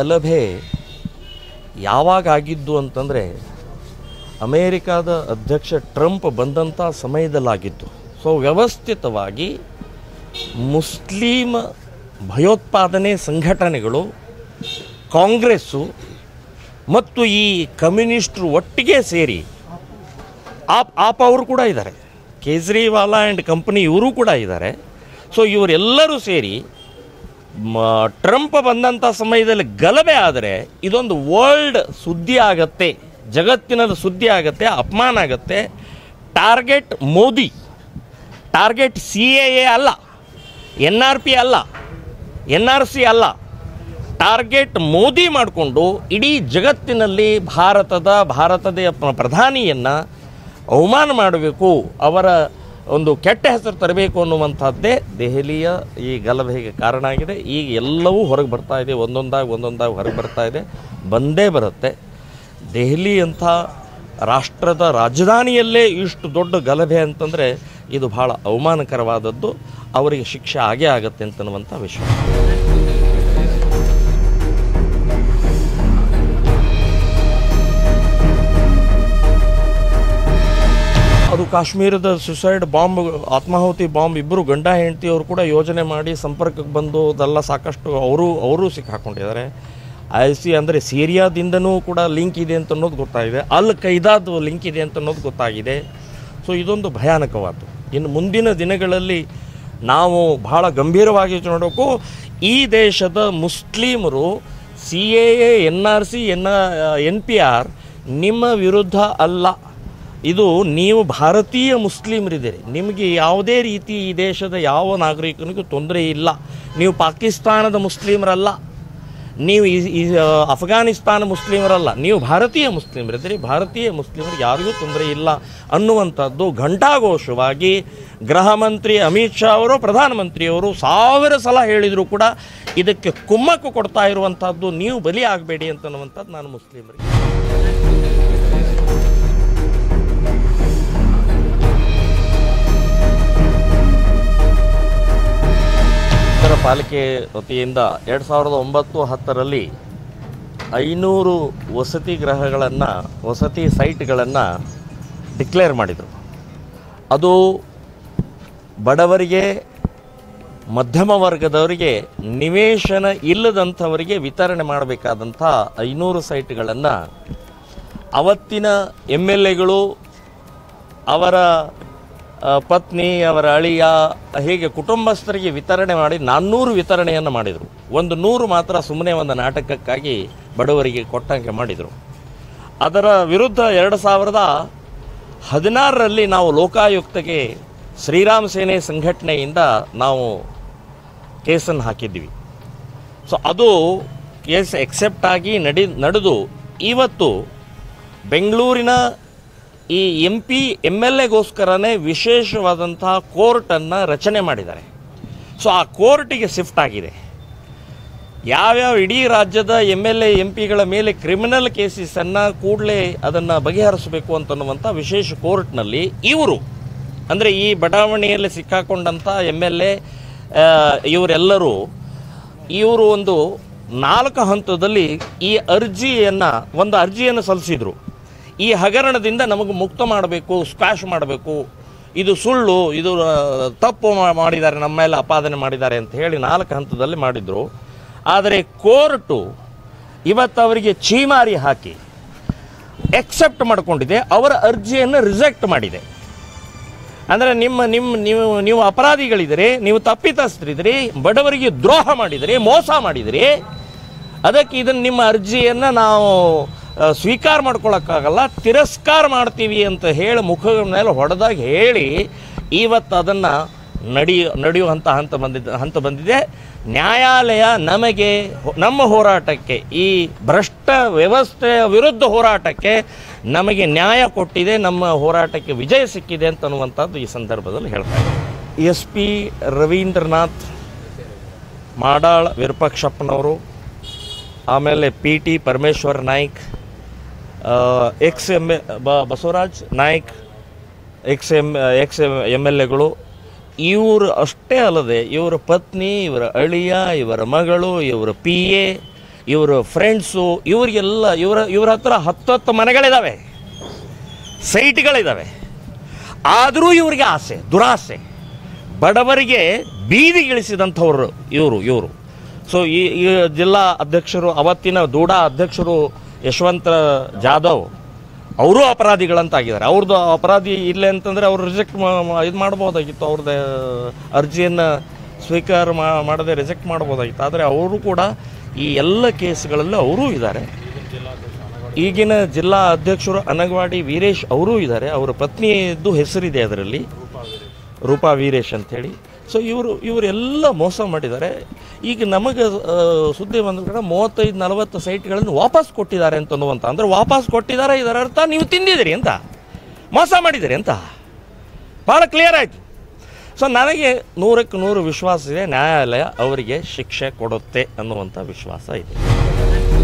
ಗಲಭೆ ಯಾವಾಗ ಆಗಿದ್ದು ಅಂತಂದರೆ ಅಮೇರಿಕಾದ ಅಧ್ಯಕ್ಷ ಟ್ರಂಪ್ ಬಂದಂಥ ಸಮಯದಲ್ಲಾಗಿದ್ದು ಸೊ ವ್ಯವಸ್ಥಿತವಾಗಿ ಮುಸ್ಲಿಂ ಭಯೋತ್ಪಾದನೆ ಸಂಘಟನೆಗಳು ಕಾಂಗ್ರೆಸ್ಸು ಮತ್ತು ಈ ಕಮ್ಯುನಿಸ್ಟ್ರು ಒಟ್ಟಿಗೆ ಸೇರಿ ಆಪ್ ಆಪ್ ಅವರು ಕೂಡ ಇದ್ದಾರೆ ಕೇಜ್ರಿವಾಲಾ ಆ್ಯಂಡ್ ಕಂಪನಿ ಇವರು ಕೂಡ ಇದ್ದಾರೆ ಸೊ ಇವರೆಲ್ಲರೂ ಸೇರಿ ಮ ಟ್ರಂಪ್ ಬಂದಂಥ ಸಮಯದಲ್ಲಿ ಗಲಭೆ ಆದರೆ ಇದೊಂದು ವರ್ಲ್ಡ್ ಸುದ್ದಿ ಆಗತ್ತೆ ಜಗತ್ತಿನಲ್ಲಿ ಸುದ್ದಿ ಆಗತ್ತೆ ಅಪಮಾನ ಆಗತ್ತೆ target Modi target C A A ಅಲ್ಲ ಎನ್ ಆರ್ ಪಿ ಅಲ್ಲ ಎನ್ ಆರ್ ಸಿ ಅಲ್ಲ ಟಾರ್ಗೆಟ್ ಮೋದಿ ಮಾಡಿಕೊಂಡು ಇಡೀ ಜಗತ್ತಿನಲ್ಲಿ ಭಾರತದ ಭಾರತದ ಪ್ರ- ಪ್ರಧಾನಿಯನ್ನು ಅವಮಾನ ಮಾಡಬೇಕು ಅವರ ಒಂದು ಕೆಟ್ಟ ಹೆಸರು ತರಬೇಕು ಅನ್ನುವಂಥದ್ದೇ ದೆಹಲಿಯ ಈ ಗಲಭೆಗೆ ಕಾರಣ ಆಗಿದೆ ಈಗ ಎಲ್ಲವೂ ಹೊರಗೆ ಬರ್ತಾ ಇದೆ ಒಂದೊಂದಾಗಿ ಒಂದೊಂದಾಗಿ ಹೊರಗೆ ಬರ್ತಾ ಇದೆ ಬಂದೇ ಬರುತ್ತೆ ದೆಹಲಿ ಅಂಥ ರಾಷ್ಟ್ರದ ರಾಜಧಾನಿಯಲ್ಲೇ ಇಷ್ಟು ದೊಡ್ಡ ಗಲಭೆ ಅಂತಂದರೆ ಇದು ಭಾಳ ಅವಮಾನಕರವಾದದ್ದು ಅವರಿಗೆ ಶಿಕ್ಷೆ ಆಗೇ ಆಗತ್ತೆ ಅಂತನ್ನುವಂಥ ವಿಶ್ವಾಸ ಅದು ಕಾಶ್ಮೀರದ ಸುಸೈಡ್ ಬಾಂಬ್ ಆತ್ಮಾಹುತಿ ಬಾಂಬ್ ಇಬ್ಬರು ಗಂಡ ಹೆಂಡತಿ ಅವರು ಕೂಡ ಯೋಜನೆ ಮಾಡಿ ಸಂಪರ್ಕಕ್ಕೆ ಬಂದು ಅದೆಲ್ಲ ಸಾಕಷ್ಟು ಅವರು ಅವರು ಸಿಕ್ಕಾಕೊಂಡಿದ್ದಾರೆ ಐ ಸಿ ಅಂದರೆ ಸಿರಿಯಾದಿಂದನೂ ಕೂಡ ಲಿಂಕ್ ಇದೆ ಅಂತ ಅನ್ನೋದು ಗೊತ್ತಾಗಿದೆ ಅಲ್ ಕೈದಾದ ಲಿಂಕ್ ಇದೆ ಅಂತ ಅನ್ನೋದು ಗೊತ್ತಾಗಿದೆ ಸೊ ಇದೊಂದು ಭಯಾನಕವಾದ್ದು ಇನ್ನು ಮುಂದಿನ ದಿನಗಳಲ್ಲಿ ನಾವು ಬಹಳ ಗಂಭೀರವಾಗಿ ನೋಡಬೇಕು ಈ ದೇಶದ ಮುಸ್ಲಿಮರು C A N R C N N P R ನಿಮ್ಮ ವಿರುದ್ಧ ಅಲ್ಲ ಇದು ನೀವು ಭಾರತೀಯ ಮುಸ್ಲಿಮರಿದ್ದೀರಿ ನಿಮಗೆ ಯಾವುದೇ ರೀತಿ ಈ ದೇಶದ ಯಾವ ನಾಗರಿಕನಿಗೂ ತೊಂದರೆ ಇಲ್ಲ ನೀವು ಪಾಕಿಸ್ತಾನದ ಮುಸ್ಲಿಮರಲ್ಲ ನೀವು ಈ ಈ, ಆ, ಅಫ್ಘಾನಿಸ್ತಾನ ಮುಸ್ಲಿಮರಲ್ಲ ನೀವು ಭಾರತೀಯ ಮುಸ್ಲಿಮರಿದ್ದೀರಿ ಭಾರತೀಯ ಮುಸ್ಲಿಮರಿಗೆ ಯಾರಿಗೂ ತೊಂದರೆ ಇಲ್ಲ ಅನ್ನುವಂಥದ್ದು ಘಂಟಾಘೋಷವಾಗಿ ಗೃಹ ಮಂತ್ರಿ ಅಮಿತ್ ಶಾ ಅವರು ಪ್ರಧಾನಮಂತ್ರಿಯವರು ಸಾವಿರ ಸಲ ಹೇಳಿದರೂ ಕೂಡ ಇದಕ್ಕೆ ಕುಮ್ಮಕ್ಕು ಕೊಡ್ತಾ ಇರುವಂಥದ್ದು ನೀವು ಬಲಿ ಆಗಬೇಡಿ ಅಂತನ್ನುವಂಥದ್ದು ನಾನು ಮುಸ್ಲಿಮರಿಗೆ ಉತ್ತರ ಪಾಲಿಕೆ ವತಿಯಿಂದ ಎರಡು ಸಾವಿರದ ಒಂಬತ್ತು ಹತ್ತರಲ್ಲಿ ಐನೂರು ವಸತಿ ಗೃಹಗಳನ್ನು ವಸತಿ ಸೈಟ್ಗಳನ್ನು ಡಿಕ್ಲೇರ್ ಮಾಡಿದರು ಅದು ಬಡವರಿಗೆ ಮಧ್ಯಮ ವರ್ಗದವರಿಗೆ ನಿವೇಶನ ಇಲ್ಲದಂಥವರಿಗೆ ವಿತರಣೆ ಮಾಡಬೇಕಾದಂಥ ಐನೂರು ಸೈಟ್ಗಳನ್ನು ಅವತ್ತಿನ ಎಮ್ ಎಲ್ ಎಗಳು ಅವರ ಆ, ಪತ್ನಿ ಅವರ ಅಳಿಯ ಹೀಗೆ ಕುಟುಂಬಸ್ಥರಿಗೆ ವಿತರಣೆ ಮಾಡಿ ನಾನ್ನೂರು ವಿತರಣೆಯನ್ನು ಮಾಡಿದರು ಒಂದು ನೂರು ಮಾತ್ರ ಸುಮ್ಮನೆ ಒಂದು ನಾಟಕಕ್ಕಾಗಿ ಬಡವರಿಗೆ ಕೊಟ್ಟಂಗೆ ಮಾಡಿದರು ಅದರ ವಿರುದ್ಧ ಎರಡು ಸಾವಿರದ ಹದಿನಾರರಲ್ಲಿ ನಾವು ಲೋಕಾಯುಕ್ತಗೆ ಶ್ರೀರಾಮ್ ಸೇನೆ ಸಂಘಟನೆಯಿಂದ ನಾವು ಕೇಸನ್ನು ಹಾಕಿದ್ವಿ ಸೊ ಅದು ಕೇಸ್ ಎಕ್ಸೆಪ್ಟ್ ಆಗಿ ನಡಿ ನಡೆದು ಇವತ್ತು ಬೆಂಗಳೂರಿನ ಈ ಎಂ ಪಿ ಎಮ್ ಎಲ್ ಎಗೋಸ್ಕರನೇ ವಿಶೇಷವಾದಂತಹ ಕೋರ್ಟನ್ನು ರಚನೆ ಮಾಡಿದ್ದಾರೆ ಸೊ ಆ ಕೋರ್ಟಿಗೆ ಶಿಫ್ಟ್ ಆಗಿದೆ ಯಾವ್ಯಾವ ಇಡೀ ರಾಜ್ಯದ ಎಮ್ ಎಲ್ ಎ ಎಂ ಪಿಗಳ ಮೇಲೆ ಕ್ರಿಮಿನಲ್ ಕೇಸಸನ್ನು ಕೂಡಲೇ ಅದನ್ನು ಬಗೆಹರಿಸಬೇಕು ಅಂತನ್ನುವಂಥ ವಿಶೇಷ ಕೋರ್ಟ್ನಲ್ಲಿ ಇವರು ಅಂದರೆ ಈ ಬಡಾವಣೆಯಲ್ಲಿ ಸಿಕ್ಕಾಕೊಂಡಂಥ ಎಮ್ ಎಲ್ ಎ ಇವರೆಲ್ಲರೂ ಇವರು ಒಂದು ನಾಲ್ಕು ಹಂತದಲ್ಲಿ ಈ ಅರ್ಜಿಯನ್ನು ಒಂದು ಅರ್ಜಿಯನ್ನು ಸಲ್ಲಿಸಿದರು ಈ ಹಗರಣದಿಂದ ನಮಗೆ ಮುಕ್ತ ಮಾಡಬೇಕು ಸ್ಕ್ವಾಶ್ ಮಾಡಬೇಕು ಇದು ಸುಳ್ಳು ಇದು ಆ, ತಪ್ಪು ಮಾ- ಮಾಡಿದ್ದಾರೆ ನಮ್ಮ ಮೇಲೆ ಅಪಾದನೆ ಮಾಡಿದ್ದಾರೆ ಅಂತ ಹೇಳಿ ನಾಲ್ಕು ಹಂತದಲ್ಲಿ ಮಾಡಿದರು ಆದರೆ ಕೋರ್ಟು ಇವತ್ತು ಅವರಿಗೆ ಛೀಮಾರಿ ಹಾಕಿ ಎಕ್ಸೆಪ್ಟ್ ಮಾಡಿಕೊಂಡಿದೆ ಅವರ ಅರ್ಜಿಯನ್ನು ರಿಜೆಕ್ಟ್ ಮಾಡಿದೆ ಅಂದರೆ ನಿಮ್ಮ ನಿಮ್ಮ ನೀವು ನೀವು ಅಪರಾಧಿಗಳಿದ್ದೀರಿ ನೀವು ತಪ್ಪಿತಸ್ಥರಿದ್ದೀರಿ ಬಡವರಿಗೆ ದ್ರೋಹ ಮಾಡಿದಿರಿ ಮೋಸ ಮಾಡಿದಿರಿ ಅದಕ್ಕೆ ಇದನ್ನು ನಿಮ್ಮ ಅರ್ಜಿಯನ್ನು ನಾವು ಆ, ಸ್ವೀಕಾರ ಮಾಡ್ಕೊಳಕ್ಕಾಗಲ್ಲ ತಿರಸ್ಕಾರ ಮಾಡ್ತೀವಿ ಅಂತ ಹೇಳಿ ಮುಖದ ಮೇಲೆ ಹೊಡೆದಾಗ ಹೇಳಿ ಇವತ್ತು ಅದನ್ನು ನಡೆಯ ನಡೆಯುವಂಥ ಹಂತ ಬಂದಿದ್ದ ಹಂತ ಬಂದಿದೆ ನ್ಯಾಯಾಲಯ ನಮಗೆ ಹೊ- ನಮ್ಮ ಹೋರಾಟಕ್ಕೆ ಈ ಭ್ರಷ್ಟ ವ್ಯವಸ್ಥೆಯ ವಿರುದ್ಧ ಹೋರಾಟಕ್ಕೆ ನಮಗೆ ನ್ಯಾಯ ಕೊಟ್ಟಿದೆ ನಮ್ಮ ಹೋರಾಟಕ್ಕೆ ವಿಜಯ ಸಿಕ್ಕಿದೆ ಅಂತನ್ನುವಂಥದ್ದು ಈ ಸಂದರ್ಭದಲ್ಲಿ ಹೇಳ್ತಾ ಇದ್ದೀನಿ ಎಸ್ ಪಿ ರವೀಂದ್ರನಾಥ್ ಮಾಡಾಳ್ ವಿರೂಪಾಕ್ಷಪ್ಪನವರು ಆಮೇಲೆ P T Parameshwar Naik ex M A Basavaraj Naik ex M ex M L ಎಗಳು ಇವರು ಅಷ್ಟೇ ಅಲ್ಲದೆ ಇವರ ಪತ್ನಿ ಇವರ ಅಳಿಯ ಇವರ ಮಗಳು ಇವರ ಪಿ ಎ ಇವರು ಫ್ರೆಂಡ್ಸು ಇವರಿಗೆಲ್ಲ ಇವರ ಇವ್ರ ಹತ್ರ ಹತ್ತತ್ತು ಮನೆಗಳಿದ್ದಾವೆ ಸೈಟ್ಗಳಿದ್ದಾವೆ ಆದರೂ ಇವರಿಗೆ ಆಸೆ ದುರಾಸೆ ಬಡವರಿಗೆ ಬೀದಿಗಿಳಿಸಿದಂಥವ್ರು ಇವರು ಇವರು ಸೊ ಈ ಈ ಜಿಲ್ಲಾ ಅಧ್ಯಕ್ಷರು ಅವತ್ತಿನ ದೂಡಾ ಅಧ್ಯಕ್ಷರು ಯಶವಂತ ಜಾಧವ್ ಅವರು ಅಪರಾಧಿಗಳಂತಾಗಿದ್ದಾರೆ ಅವ್ರದ್ದು ಅಪರಾಧಿ ಇಲ್ಲ ಅಂತಂದರೆ ಅವರು ರಿಜೆಕ್ಟ್ ಇದು ಮಾಡ್ಬೋದಾಗಿತ್ತು ಅವ್ರದ್ದು ಅರ್ಜಿಯನ್ನು ಸ್ವೀಕಾರ ಮಾ- ಮಾಡದೆ ರಿಜೆಕ್ಟ್ ಮಾಡ್ಬೋದಾಗಿತ್ತು ಆದರೆ ಅವರು ಕೂಡ ಈ ಎಲ್ಲ ಕೇಸ್ಗಳಲ್ಲೂ ಅವರೂ ಇದ್ದಾರೆ ಈಗಿನ ಜಿಲ್ಲಾ ಅಧ್ಯಕ್ಷರು ಅನಗವಾಡಿ ವೀರೇಶ್ ಅವರೂ ಇದ್ದಾರೆ ಅವರ ಪತ್ನಿಯದ್ದು ಹೆಸರಿದೆ ಅದರಲ್ಲಿ ರೂಪಾ ವೀರೇಶ್ ಅಂಥೇಳಿ ಸೊ ಇವರು ಇವರೆಲ್ಲ ಮೋಸ ಮಾಡಿದ್ದಾರೆ ಈಗ ನಮಗೆ ಆ, ಸುದ್ದಿ ಬಂದ ಕಡೆ ಮೂವತ್ತೈದು ನಲವತ್ತು ಸೈಟ್ಗಳನ್ನು ವಾಪಸ್ ಕೊಟ್ಟಿದ್ದಾರೆ ಅಂತ ಅನ್ನುವಂಥ ಅಂದರೆ ವಾಪಸ್ ಕೊಟ್ಟಿದ್ದಾರೆ ಇದರ ಅರ್ಥ ನೀವು ತಿಂದಿದ್ದೀರಿ ಅಂತ ಮೋಸ ಮಾಡಿದ್ದೀರಿ ಅಂತ ಭಾಳ ಕ್ಲಿಯರ್ ಆಯಿತು ಸೊ ನನಗೆ ನೂರಕ್ಕೆ ನೂರು ವಿಶ್ವಾಸ ಇದೆ ನ್ಯಾಯಾಲಯ ಅವರಿಗೆ ಶಿಕ್ಷೆ ಕೊಡುತ್ತೆ ಅನ್ನುವಂಥ ವಿಶ್ವಾಸ ಇದೆ